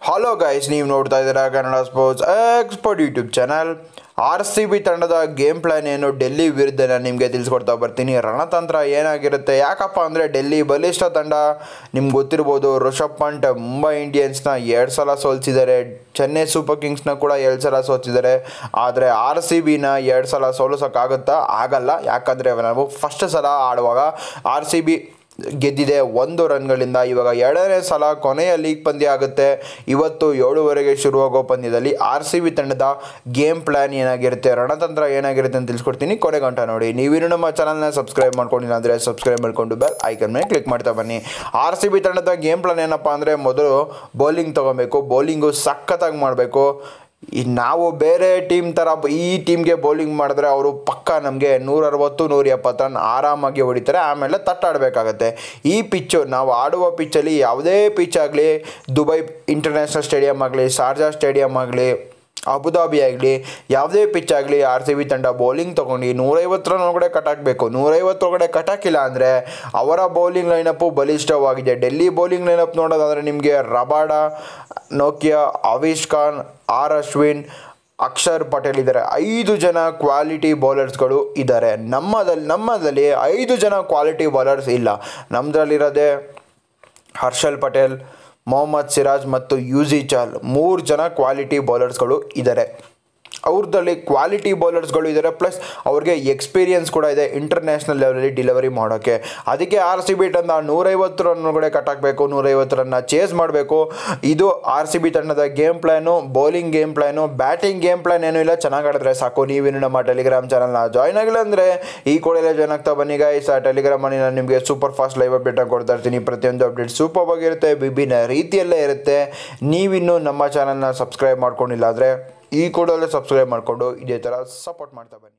hello guys ನೀವು ನೋಡ್ತಾ ಇದ್ದೀರಾ Kannada sports expert YouTube channel R C B ತಂಡದ ಗೇಮ್ ಪ್ಲಾನ್ ಏನು ಡೆಲ್ಲಿ ವಿರುದ್ಧ ನಾನು ನಿಮಗೆ ತಿಳಿಸ್ಕೊಡ್ತಾ ಬರ್ತೀನಿ ರಣತಂತ್ರ ಏನಾಗಿರುತ್ತೆ ಯಾಕಪ್ಪ ಅಂದರೆ ಡೆಲ್ಲಿ ಬಲಿಷ್ಠ ತಂಡ ನಿಮ್ಗೆ ಗೊತ್ತಿರ್ಬೋದು ಋಷಭ್ ಪಂಟ್ ಮುಂಬೈ ಇಂಡಿಯನ್ಸ್ನ ಎರಡು ಸಲ ಸೋಲಿಸಿದ್ದಾರೆ ಚೆನ್ನೈ ಸೂಪರ್ ಕಿಂಗ್ಸ್ನ ಕೂಡ ಎರಡು ಸಲ ಸೋಲಿಸಿದ್ದಾರೆ ಆದರೆ ಆರ್ ಸಿ ಬಿನ ಎರಡು ಸಲ ಸೋಲಿಸೋಕ್ಕಾಗುತ್ತಾ ಆಗಲ್ಲ ಯಾಕಂದರೆ ನಾವು ಫಸ್ಟ್ ಸಲ ಆಡುವಾಗ ಆರ್ ಸಿ ಬಿ ಗೆದ್ದಿದೆ ಒಂದು ರನ್ಗಳಿಂದ ಇವಾಗ ಎರಡನೇ ಸಲ ಕೊನೆಯ ಲೀಗ್ ಪಂದ್ಯ ಆಗುತ್ತೆ ಇವತ್ತು ಏಳುವರೆಗೆ ಶುರುವಾಗೋ ಪಂದ್ಯದಲ್ಲಿ ಆರ್ ಸಿ ಬಿ ತಂಡದ ಗೇಮ್ ಪ್ಲ್ಯಾನ್ ಏನಾಗಿರುತ್ತೆ ರಣತಂತ್ರ ಏನಾಗಿರುತ್ತೆ ಅಂತ ತಿಳಿಸ್ಕೊಡ್ತೀನಿ ಕೊನೆ ಗಂಟ ನೋಡಿ ನೀವಿನ್ನು ನಮ್ಮ ಚಾನಲ್ನ ಸಬ್ಸ್ಕ್ರೈಬ್ ಮಾಡ್ಕೊಂಡಿಲ್ಲ ಅಂದರೆ ಸಬ್ಸ್ಕ್ರೈಬ್ ಮಾಡ್ಕೊಂಡು ಬೆಲ್ ಐಕನ್ ಮೇಲೆ ಕ್ಲಿಕ್ ಮಾಡ್ತಾ ಬನ್ನಿ ಆರ್ ಸಿ ಬಿ ತಂಡದ ಗೇಮ್ ಪ್ಲಾನ್ ಏನಪ್ಪ ಅಂದರೆ ಮೊದಲು ಬೌಲಿಂಗ್ ತೊಗೊಬೇಕು ಬೌಲಿಂಗು ಸಖತ್ತಾಗಿ ಮಾಡಬೇಕು ಈ ನಾವು ಬೇರೆ ಟೀಮ್ ಥರ ಬ- ಈ ಟೀಮ್ಗೆ ಬೌಲಿಂಗ್ ಮಾಡಿದ್ರೆ ಅವರು ಪಕ್ಕ ನಮಗೆ ನೂರ ಅರವತ್ತು ನೂರ ಎಪ್ಪತ್ತು ರನ್ ಆರಾಮಾಗಿ ಹೊಡಿತಾರೆ ಆಮೇಲೆ ತಟ್ಟಾಡಬೇಕಾಗತ್ತೆ ಈ ಪಿಚ್ಚು ನಾವು ಆಡುವ ಪಿಚ್ಚಲ್ಲಿ ಯಾವುದೇ ಪಿಚ್ ಆಗಲಿ ದುಬೈ ಇಂಟರ್ನ್ಯಾಷನಲ್ ಸ್ಟೇಡಿಯಂ ಆಗಲಿ ಶಾರ್ಜಾ ಸ್ಟೇಡಿಯಂ ಆಗಲಿ ಅಬುದಾಬಿ ಆಗಲಿ ಯಾವುದೇ ಪಿಚ್ ಆಗಲಿ ಆರ್ ಸಿ ಬಿ ತಂಡ ಬೌಲಿಂಗ್ ತೊಗೊಂಡು ನೂರೈವತ್ತು ರನ್ ಒಳಗಡೆ ಕಟ್ ಹಾಕಬೇಕು ನೂರೈವತ್ತು ಒಳಗಡೆ ಕಟ್ ಹಾಕಿಲ್ಲ ಅಂದರೆ ಅವರ ಬೌಲಿಂಗ್ ಲೈನಪ್ಪು ಬಲಿಷ್ಠವಾಗಿದೆ ಡೆಲ್ಲಿ ಬೌಲಿಂಗ್ ಲೈನಪ್ ನೋಡೋದಾದರೆ ನಿಮಗೆ ರಬಾಡ ನೋಕಿಯಾ ಅವಿಶ್ ಖಾನ್ ಆರ್ ಅಶ್ವಿನ್ ಅಕ್ಷರ್ ಪಟೇಲ್ ಇದ್ದಾರೆ ಐದು ಜನ ಕ್ವಾಲಿಟಿ ಬೌಲರ್ಸ್ಗಳು ಇದ್ದಾರೆ ನಮ್ಮದಲ್ಲಿ ನಮ್ಮದಲ್ಲಿ ಐದು ಜನ ಕ್ವಾಲಿಟಿ ಬೌಲರ್ಸ್ ಇಲ್ಲ ನಮ್ಮದ್ರಲ್ಲಿರೋದೇ ಹರ್ಷಲ್ ಪಟೇಲ್ ಮೊಹಮ್ಮದ್ ಸಿರಾಜ್ ಮತ್ತು ಯೂಸಿ ಚಾಲ್ ಮೂರು ಜನ ಕ್ವಾಲಿಟಿ ಬೌಲರ್ಸ್ಗಳು ಇದ್ದಾರೆ ಅವ್ರದ್ದಲ್ಲಿ ಕ್ವಾಲಿಟಿ ಬೌಲರ್ಸ್ಗಳು ಇದ್ದಾರೆ ಪ್ಲಸ್ ಅವ್ರಿಗೆ ಎಕ್ಸ್ಪೀರಿಯನ್ಸ್ ಕೂಡ ಇದೆ ಇಂಟರ್ನ್ಯಾಷನಲ್ ಲೆವೆಲಲ್ಲಿ ಡಿಲಿವರಿ ಮಾಡೋಕ್ಕೆ ಅದಕ್ಕೆ ಆರ್ ಸಿ ಬಿ ತಂಡ ನೂರೈವತ್ತು ರನ್ ಒಳಗಡೆ ಕಟ್ ಹಾಕಬೇಕು ನೂರೈವತ್ತು ರನ್ನ ಚೇಸ್ ಮಾಡಬೇಕು ಇದು ಆರ್ ಸಿ ಬಿ ತಂಡದ game plan bowling game plan batting game plan ಏನೂ ಇಲ್ಲ ಚೆನ್ನಾಗಿ ಆಡಿದ್ರೆ ಸಾಕು ನೀವೇನು ನಮ್ಮ ಟೆಲಿಗ್ರಾಮ್ ಚಾನಲ್ನ ಜಾಯ್ನ್ ಆಗಿಲ್ಲ ಅಂದರೆ ಈ ಕೂಡಲೇ ಜಾಯ್ನ್ ಆಗ್ತಾ ಬನ್ನಿ ಗೈಸ್ ಆ ಟೆಲಿಗ್ರಾಮಲ್ಲಿ ನಾನು ನಿಮಗೆ ಸೂಪರ್ ಫಾಸ್ಟ್ ಲೈವ್ ಅಪ್ಡೇಟ್ ಕೊಡ್ತಾ ಇರ್ತೀನಿ ಪ್ರತಿಯೊಂದು ಅಪ್ಡೇಟ್ ಸೂಪರ್ ಆಗಿರುತ್ತೆ ವಿಭಿನ್ನ ರೀತಿಯಲ್ಲೇ ಇರುತ್ತೆ ನೀವಿನ್ನೂ ನಮ್ಮ ಚಾನಲ್ನ ಸಬ್ಸ್ಕ್ರೈಬ್ ಮಾಡ್ಕೊಂಡಿಲ್ಲ ಅಂದರೆ ಈ ಕೂಡಲೇ ಸಬ್ಸ್ಕ್ರೈಬ್ ಮಾಡಿಕೊಂಡು ಇದೇ ಥರ ಸಪೋರ್ಟ್ ಮಾಡ್ತಾ ಬನ್ನಿ